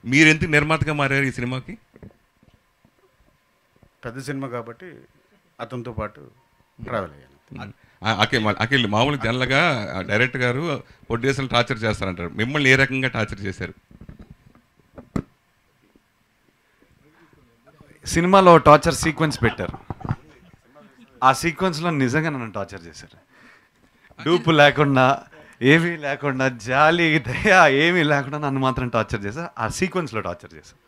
మీరు ఎందుకు నిర్మాతగా మారారు ఈ సినిమాకి పెద్ద సినిమా కాబట్టి అతనితో పాటు ట్రావెల్ అయ్యాను ఆ, అఖిల్ అఖిల్ మామూలు జనరల్గా డైరెక్టర్ గారు ప్రొడ్యూసర్లు టార్చర్ చేస్తారంటారు మిమ్మల్ని ఏ రకంగా టార్చర్ చేశారు సినిమాలో టార్చర్ సీక్వెన్స్ పెట్టారు ఆ సీక్వెన్స్లో నిజంగా నన్ను టార్చర్ చేశారు డూపు లేకుండా ఏమీ లేకుండా జాలి దయ ఏమీ లేకుండా నన్ను మాత్రం టార్చర్ చేశారు ఆ సీక్వెన్స్లో టార్చర్ చేశారు